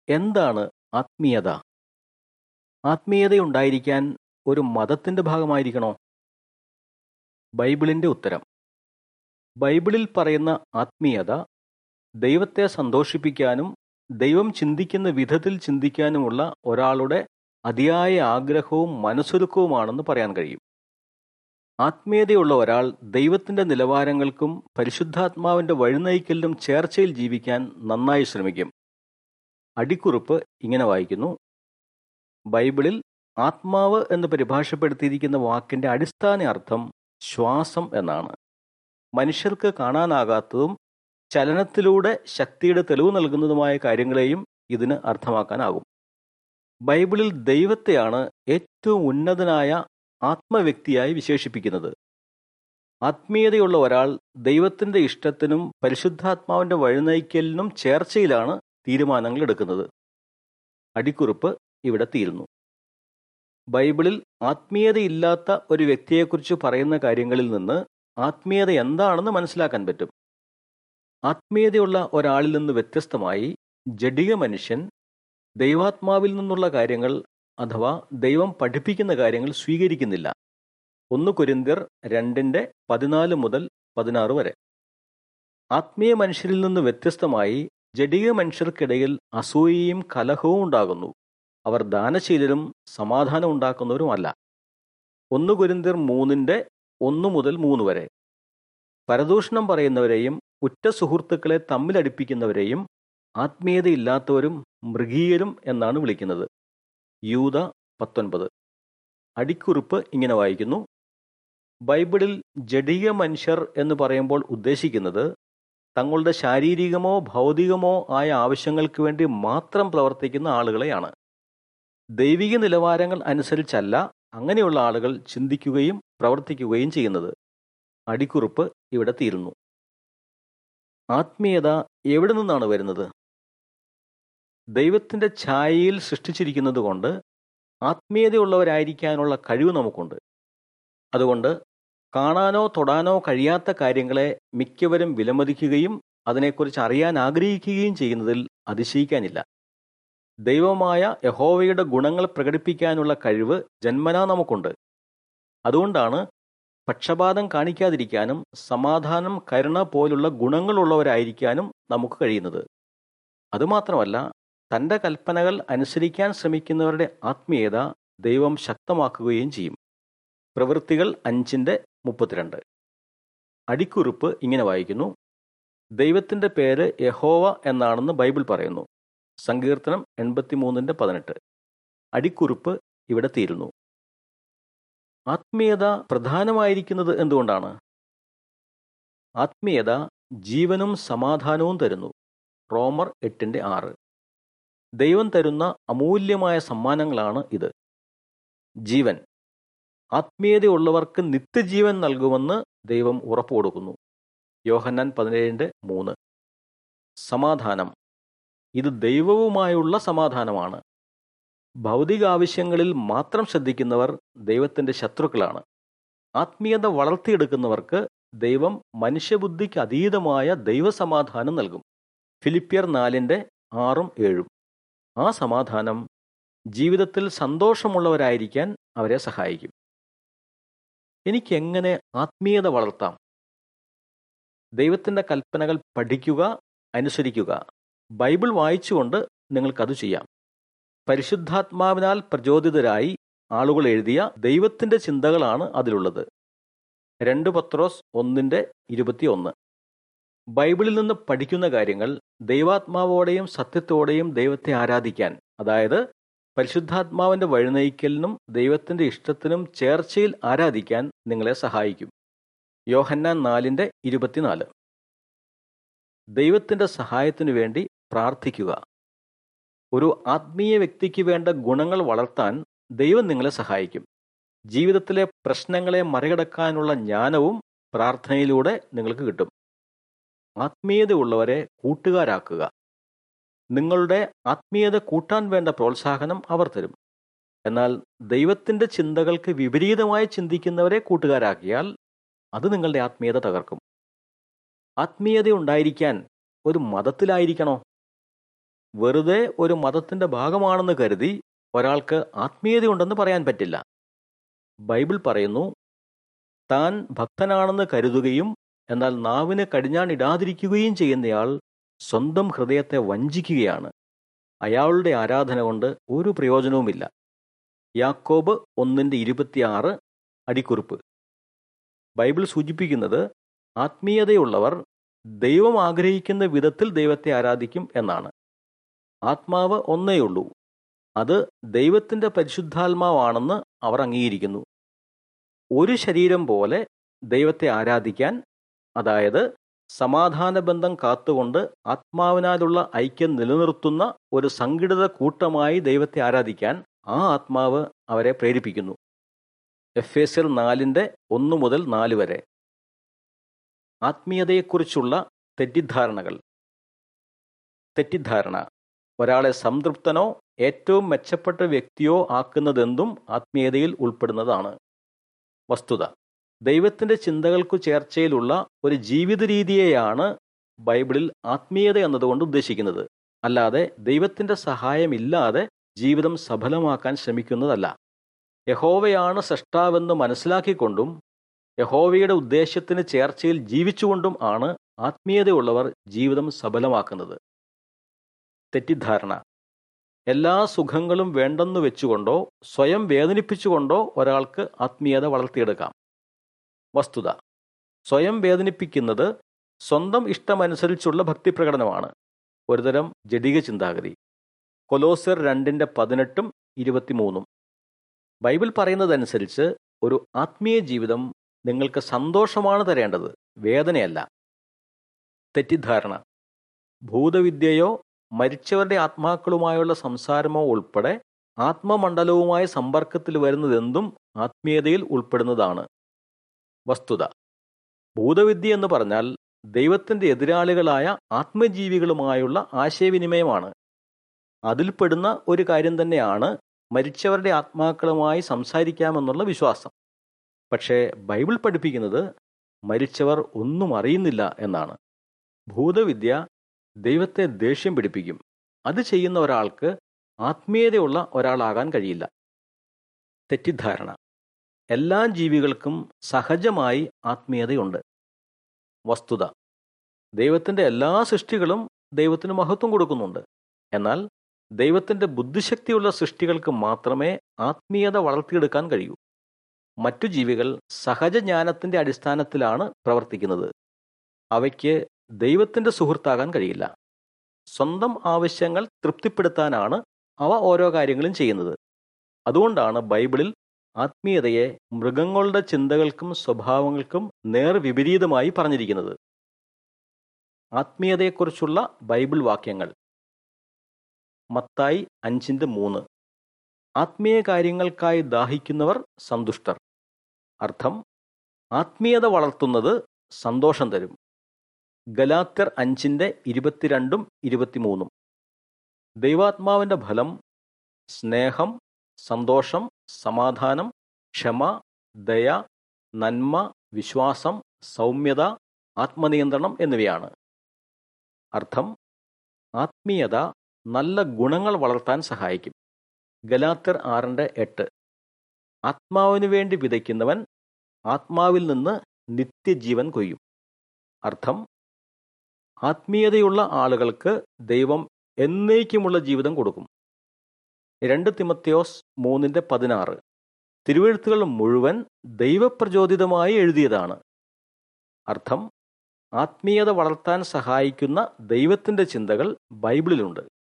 എന്താണ് ആത്മീയത ആത്മീയതയുണ്ടായിരിക്കാൻ ഒരു മതത്തിന്റെ ഭാഗമായിരിക്കണോ ബൈബിളിന്റെ ഉത്തരം ബൈബിളിൽ പറയുന്ന ആത്മീയത ദൈവത്തെ സന്തോഷിപ്പിക്കാനും ദൈവം ചിന്തിക്കുന്ന വിധത്തിൽ ചിന്തിക്കാനുമുള്ള ഒരാളുടെ അതിയായ ആഗ്രഹവും മനസ്സൊരുക്കവുമാണെന്ന് പറയാൻ കഴിയും ആത്മീയതയുള്ള ഒരാൾ ദൈവത്തിന്റെ നിലവാരങ്ങൾക്കും പരിശുദ്ധാത്മാവിന്റെ വഴിനയിക്കലിനും ചേർച്ചയിൽ ജീവിക്കാൻ നന്നായി ശ്രമിക്കും അടിക്കുറിപ്പ് ഇങ്ങനെ വായിക്കുന്നു ബൈബിളിൽ ആത്മാവ് എന്ന് പരിഭാഷപ്പെടുത്തിയിരിക്കുന്ന വാക്കിന്റെ അടിസ്ഥാന അർത്ഥം ശ്വാസം എന്നാണ് മനുഷ്യർക്ക് കാണാനാകാത്തതും ചലനത്തിലൂടെ ശക്തിയുടെ തെളിവ് നൽകുന്നതുമായ കാര്യങ്ങളെയും ഇതിന് അർത്ഥമാക്കാനാകും ബൈബിളിൽ ദൈവത്തെയാണ് ഏറ്റവും ഉന്നതനായ ആത്മവ്യക്തിയായി വിശേഷിപ്പിക്കുന്നത് ആത്മീയതയുള്ള ഒരാൾ ദൈവത്തിന്റെ ഇഷ്ടത്തിനും പരിശുദ്ധാത്മാവിന്റെ വഴിനയിക്കലിനും ചേർച്ചയിലാണ് തീരുമാനങ്ങൾ എടുക്കുന്നത് അടിക്കുറിപ്പ് ഇവിടെ തീരുന്നു ബൈബിളിൽ ആത്മീയതയില്ലാത്ത ഒരു വ്യക്തിയെക്കുറിച്ച് പറയുന്ന കാര്യങ്ങളിൽ നിന്ന് ആത്മീയത എന്താണെന്ന് മനസ്സിലാക്കാൻ പറ്റും ആത്മീയതയുള്ള ഒരാളിൽ നിന്ന് വ്യത്യസ്തമായി ജഡിക മനുഷ്യൻ ദൈവാത്മാവിൽ നിന്നുള്ള കാര്യങ്ങൾ അഥവാ ദൈവം പഠിപ്പിക്കുന്ന കാര്യങ്ങൾ സ്വീകരിക്കുന്നില്ല ഒന്ന് കുരിന്തിർ രണ്ടിന്റെ പതിനാല് മുതൽ പതിനാറ് വരെ ആത്മീയ മനുഷ്യരിൽ നിന്ന് വ്യത്യസ്തമായി ജഡിക മനുഷ്യർക്കിടയിൽ അസൂയയും കലഹവും ഉണ്ടാകുന്നു അവർ ദാനശീലരും സമാധാനം ഉണ്ടാക്കുന്നവരുമല്ല ഒന്ന് കുരിന്തിർ മൂന്നിന്റെ ഒന്ന് മുതൽ മൂന്ന് വരെ പരദൂഷണം പറയുന്നവരെയും ഉറ്റ സുഹൃത്തുക്കളെ തമ്മിലടിപ്പിക്കുന്നവരെയും ആത്മീയതയില്ലാത്തവരും മൃഗീയരും എന്നാണ് വിളിക്കുന്നത് യൂത പത്തൊൻപത് അടിക്കുറിപ്പ് ഇങ്ങനെ വായിക്കുന്നു ബൈബിളിൽ ജഡിക മനുഷ്യർ എന്ന് പറയുമ്പോൾ ഉദ്ദേശിക്കുന്നത് തങ്ങളുടെ ശാരീരികമോ ഭൗതികമോ ആയ ആവശ്യങ്ങൾക്ക് വേണ്ടി മാത്രം പ്രവർത്തിക്കുന്ന ആളുകളെയാണ് ദൈവിക നിലവാരങ്ങൾ അനുസരിച്ചല്ല അങ്ങനെയുള്ള ആളുകൾ ചിന്തിക്കുകയും പ്രവർത്തിക്കുകയും ചെയ്യുന്നത് അടിക്കുറിപ്പ് ഇവിടെ തീരുന്നു ആത്മീയത എവിടെ നിന്നാണ് വരുന്നത് ദൈവത്തിന്റെ ഛായയിൽ സൃഷ്ടിച്ചിരിക്കുന്നത് കൊണ്ട് ആത്മീയതയുള്ളവരായിരിക്കാനുള്ള കഴിവ് നമുക്കുണ്ട് അതുകൊണ്ട് കാണാനോ തൊടാനോ കഴിയാത്ത കാര്യങ്ങളെ മിക്കവരും വിലമതിക്കുകയും അതിനെക്കുറിച്ച് അറിയാൻ ആഗ്രഹിക്കുകയും ചെയ്യുന്നതിൽ അതിശയിക്കാനില്ല ദൈവമായ യഹോവയുടെ ഗുണങ്ങൾ പ്രകടിപ്പിക്കാനുള്ള കഴിവ് ജന്മനാ നമുക്കുണ്ട് അതുകൊണ്ടാണ് പക്ഷപാതം കാണിക്കാതിരിക്കാനും സമാധാനം കരുണ പോലുള്ള ഗുണങ്ങളുള്ളവരായിരിക്കാനും നമുക്ക് കഴിയുന്നത് അതുമാത്രമല്ല തന്റെ കൽപ്പനകൾ അനുസരിക്കാൻ ശ്രമിക്കുന്നവരുടെ ആത്മീയത ദൈവം ശക്തമാക്കുകയും ചെയ്യും പ്രവൃത്തികൾ അഞ്ചിന്റെ മുപ്പത്തിരണ്ട് അടിക്കുറിപ്പ് ഇങ്ങനെ വായിക്കുന്നു ദൈവത്തിന്റെ പേര് യഹോവ എന്നാണെന്ന് ബൈബിൾ പറയുന്നു സങ്കീർത്തനം എൺപത്തിമൂന്നിന്റെ പതിനെട്ട് അടിക്കുറിപ്പ് ഇവിടെ തീരുന്നു ആത്മീയത പ്രധാനമായിരിക്കുന്നത് എന്തുകൊണ്ടാണ് ആത്മീയത ജീവനും സമാധാനവും തരുന്നു റോമർ എട്ടിന്റെ ആറ് ദൈവം തരുന്ന അമൂല്യമായ സമ്മാനങ്ങളാണ് ഇത് ജീവൻ ആത്മീയതയുള്ളവർക്ക് നിത്യജീവൻ നൽകുമെന്ന് ദൈവം ഉറപ്പു കൊടുക്കുന്നു യോഹന്നാൻ പതിനേഴിന്റെ മൂന്ന് സമാധാനം ഇത് ദൈവവുമായുള്ള സമാധാനമാണ് ഭൗതിക ആവശ്യങ്ങളിൽ മാത്രം ശ്രദ്ധിക്കുന്നവർ ദൈവത്തിന്റെ ശത്രുക്കളാണ് ആത്മീയത വളർത്തിയെടുക്കുന്നവർക്ക് ദൈവം മനുഷ്യബുദ്ധിക്ക് അതീതമായ ദൈവസമാധാനം നൽകും ഫിലിപ്പിയർ നാലിന്റെ ആറും ഏഴും ആ സമാധാനം ജീവിതത്തിൽ സന്തോഷമുള്ളവരായിരിക്കാൻ അവരെ സഹായിക്കും എനിക്ക് എങ്ങനെ ആത്മീയത വളർത്താം ദൈവത്തിന്റെ കൽപ്പനകൾ പഠിക്കുക അനുസരിക്കുക ബൈബിൾ വായിച്ചുകൊണ്ട് നിങ്ങൾക്കത് ചെയ്യാം പരിശുദ്ധാത്മാവിനാൽ പ്രചോദിതരായി ആളുകൾ എഴുതിയ ദൈവത്തിന്റെ ചിന്തകളാണ് അതിലുള്ളത് രണ്ട് പത്രോസ് ഒന്നിന്റെ ഇരുപത്തിയൊന്ന് ബൈബിളിൽ നിന്ന് പഠിക്കുന്ന കാര്യങ്ങൾ ദൈവാത്മാവോടെയും സത്യത്തോടെയും ദൈവത്തെ ആരാധിക്കാൻ അതായത് പരിശുദ്ധാത്മാവിന്റെ വഴിനയിക്കലിനും ദൈവത്തിന്റെ ഇഷ്ടത്തിനും ചേർച്ചയിൽ ആരാധിക്കാൻ നിങ്ങളെ സഹായിക്കും യോഹന്നാൻ നാലിന്റെ ഇരുപത്തിനാല് ദൈവത്തിന്റെ സഹായത്തിനു വേണ്ടി പ്രാർത്ഥിക്കുക ഒരു ആത്മീയ വ്യക്തിക്ക് വേണ്ട ഗുണങ്ങൾ വളർത്താൻ ദൈവം നിങ്ങളെ സഹായിക്കും ജീവിതത്തിലെ പ്രശ്നങ്ങളെ മറികടക്കാനുള്ള ജ്ഞാനവും പ്രാർത്ഥനയിലൂടെ നിങ്ങൾക്ക് കിട്ടും ആത്മീയതയുള്ളവരെ കൂട്ടുകാരാക്കുക നിങ്ങളുടെ ആത്മീയത കൂട്ടാൻ വേണ്ട പ്രോത്സാഹനം അവർ തരും എന്നാൽ ദൈവത്തിന്റെ ചിന്തകൾക്ക് വിപരീതമായി ചിന്തിക്കുന്നവരെ കൂട്ടുകാരാക്കിയാൽ അത് നിങ്ങളുടെ ആത്മീയത തകർക്കും ആത്മീയത ഉണ്ടായിരിക്കാൻ ഒരു മതത്തിലായിരിക്കണോ വെറുതെ ഒരു മതത്തിന്റെ ഭാഗമാണെന്ന് കരുതി ഒരാൾക്ക് ആത്മീയതയുണ്ടെന്ന് പറയാൻ പറ്റില്ല ബൈബിൾ പറയുന്നു താൻ ഭക്തനാണെന്ന് കരുതുകയും എന്നാൽ നാവിന് കടിഞ്ഞാണിടാതിരിക്കുകയും ചെയ്യുന്നയാൾ സ്വന്തം ഹൃദയത്തെ വഞ്ചിക്കുകയാണ് അയാളുടെ ആരാധന കൊണ്ട് ഒരു പ്രയോജനവുമില്ല യാക്കോബ് ഒന്നിന്റെ ഇരുപത്തിയാറ് അടിക്കുറിപ്പ് ബൈബിൾ സൂചിപ്പിക്കുന്നത് ആത്മീയതയുള്ളവർ ദൈവം ആഗ്രഹിക്കുന്ന വിധത്തിൽ ദൈവത്തെ ആരാധിക്കും എന്നാണ് ആത്മാവ് ഒന്നേയുള്ളൂ അത് ദൈവത്തിന്റെ പരിശുദ്ധാത്മാവാണെന്ന് അവർ അംഗീകരിക്കുന്നു ഒരു ശരീരം പോലെ ദൈവത്തെ ആരാധിക്കാൻ അതായത് സമാധാന ബന്ധം കാത്തുകൊണ്ട് ആത്മാവിനാലുള്ള ഐക്യം നിലനിർത്തുന്ന ഒരു സംഘടിത കൂട്ടമായി ദൈവത്തെ ആരാധിക്കാൻ ആ ആത്മാവ് അവരെ പ്രേരിപ്പിക്കുന്നു എഫ് എസ് എൽ നാലിന്റെ ഒന്ന് മുതൽ നാല് വരെ ആത്മീയതയെക്കുറിച്ചുള്ള തെറ്റിദ്ധാരണകൾ തെറ്റിദ്ധാരണ ഒരാളെ സംതൃപ്തനോ ഏറ്റവും മെച്ചപ്പെട്ട വ്യക്തിയോ ആക്കുന്നതെന്തും ആത്മീയതയിൽ ഉൾപ്പെടുന്നതാണ് വസ്തുത ദൈവത്തിന്റെ ചിന്തകൾക്കു ചേർച്ചയിലുള്ള ഒരു ജീവിത രീതിയെയാണ് ബൈബിളിൽ ആത്മീയത എന്നതുകൊണ്ട് ഉദ്ദേശിക്കുന്നത് അല്ലാതെ ദൈവത്തിന്റെ സഹായമില്ലാതെ ജീവിതം സഫലമാക്കാൻ ശ്രമിക്കുന്നതല്ല യഹോവയാണ് സൃഷ്ടാവെന്ന് മനസ്സിലാക്കിക്കൊണ്ടും യഹോവയുടെ ഉദ്ദേശത്തിന് ചേർച്ചയിൽ ജീവിച്ചുകൊണ്ടും ആണ് ആത്മീയതയുള്ളവർ ജീവിതം സഫലമാക്കുന്നത് തെറ്റിദ്ധാരണ എല്ലാ സുഖങ്ങളും വേണ്ടെന്ന് വെച്ചുകൊണ്ടോ സ്വയം വേദനിപ്പിച്ചുകൊണ്ടോ ഒരാൾക്ക് ആത്മീയത വളർത്തിയെടുക്കാം വസ്തുത സ്വയം വേദനിപ്പിക്കുന്നത് സ്വന്തം ഇഷ്ടമനുസരിച്ചുള്ള ഭക്തിപ്രകടനമാണ് ഒരുതരം ജഡിക ചിന്താഗതി കൊലോസർ രണ്ടിന്റെ പതിനെട്ടും ഇരുപത്തിമൂന്നും ബൈബിൾ പറയുന്നതനുസരിച്ച് ഒരു ആത്മീയ ജീവിതം നിങ്ങൾക്ക് സന്തോഷമാണ് തരേണ്ടത് വേദനയല്ല തെറ്റിദ്ധാരണ ഭൂതവിദ്യയോ മരിച്ചവരുടെ ആത്മാക്കളുമായുള്ള സംസാരമോ ഉൾപ്പെടെ ആത്മമണ്ഡലവുമായി സമ്പർക്കത്തിൽ വരുന്നതെന്തും ആത്മീയതയിൽ ഉൾപ്പെടുന്നതാണ് വസ്തുത ഭൂതവിദ്യ എന്ന് പറഞ്ഞാൽ ദൈവത്തിന്റെ എതിരാളികളായ ആത്മജീവികളുമായുള്ള ആശയവിനിമയമാണ് അതിൽപ്പെടുന്ന ഒരു കാര്യം തന്നെയാണ് മരിച്ചവരുടെ ആത്മാക്കളുമായി സംസാരിക്കാമെന്നുള്ള വിശ്വാസം പക്ഷേ ബൈബിൾ പഠിപ്പിക്കുന്നത് മരിച്ചവർ ഒന്നും അറിയുന്നില്ല എന്നാണ് ഭൂതവിദ്യ ദൈവത്തെ ദേഷ്യം പിടിപ്പിക്കും അത് ചെയ്യുന്ന ഒരാൾക്ക് ആത്മീയതയുള്ള ഒരാളാകാൻ കഴിയില്ല തെറ്റിദ്ധാരണ എല്ലാ ജീവികൾക്കും സഹജമായി ആത്മീയതയുണ്ട് വസ്തുത ദൈവത്തിന്റെ എല്ലാ സൃഷ്ടികളും ദൈവത്തിന് മഹത്വം കൊടുക്കുന്നുണ്ട് എന്നാൽ ദൈവത്തിന്റെ ബുദ്ധിശക്തിയുള്ള സൃഷ്ടികൾക്ക് മാത്രമേ ആത്മീയത വളർത്തിയെടുക്കാൻ കഴിയൂ മറ്റു ജീവികൾ സഹജജ്ഞാനത്തിന്റെ അടിസ്ഥാനത്തിലാണ് പ്രവർത്തിക്കുന്നത് അവയ്ക്ക് ദൈവത്തിന്റെ സുഹൃത്താകാൻ കഴിയില്ല സ്വന്തം ആവശ്യങ്ങൾ തൃപ്തിപ്പെടുത്താനാണ് അവ ഓരോ കാര്യങ്ങളും ചെയ്യുന്നത് അതുകൊണ്ടാണ് ബൈബിളിൽ ആത്മീയതയെ മൃഗങ്ങളുടെ ചിന്തകൾക്കും സ്വഭാവങ്ങൾക്കും നേർ വിപരീതമായി പറഞ്ഞിരിക്കുന്നത് ആത്മീയതയെക്കുറിച്ചുള്ള ബൈബിൾ വാക്യങ്ങൾ മത്തായി അഞ്ചിന്റെ മൂന്ന് ആത്മീയ കാര്യങ്ങൾക്കായി ദാഹിക്കുന്നവർ സന്തുഷ്ടർ അർത്ഥം ആത്മീയത വളർത്തുന്നത് സന്തോഷം തരും ഗലാത്യർ അഞ്ചിന്റെ ഇരുപത്തിരണ്ടും ഇരുപത്തിമൂന്നും ദൈവാത്മാവിന്റെ ഫലം സ്നേഹം സന്തോഷം സമാധാനം ക്ഷമ ദയ നന്മ വിശ്വാസം സൗമ്യത ആത്മനിയന്ത്രണം എന്നിവയാണ് അർത്ഥം ആത്മീയത നല്ല ഗുണങ്ങൾ വളർത്താൻ സഹായിക്കും ഗലാത്തർ ആറിന്റെ എട്ട് ആത്മാവിനു വേണ്ടി വിതയ്ക്കുന്നവൻ ആത്മാവിൽ നിന്ന് നിത്യജീവൻ കൊയ്യും അർത്ഥം ആത്മീയതയുള്ള ആളുകൾക്ക് ദൈവം എന്നേക്കുമുള്ള ജീവിതം കൊടുക്കും രണ്ട് തിമത്യോസ് മൂന്നിന്റെ പതിനാറ് തിരുവെഴുത്തുകൾ മുഴുവൻ ദൈവപ്രചോദിതമായി എഴുതിയതാണ് അർത്ഥം ആത്മീയത വളർത്താൻ സഹായിക്കുന്ന ദൈവത്തിന്റെ ചിന്തകൾ ബൈബിളിലുണ്ട്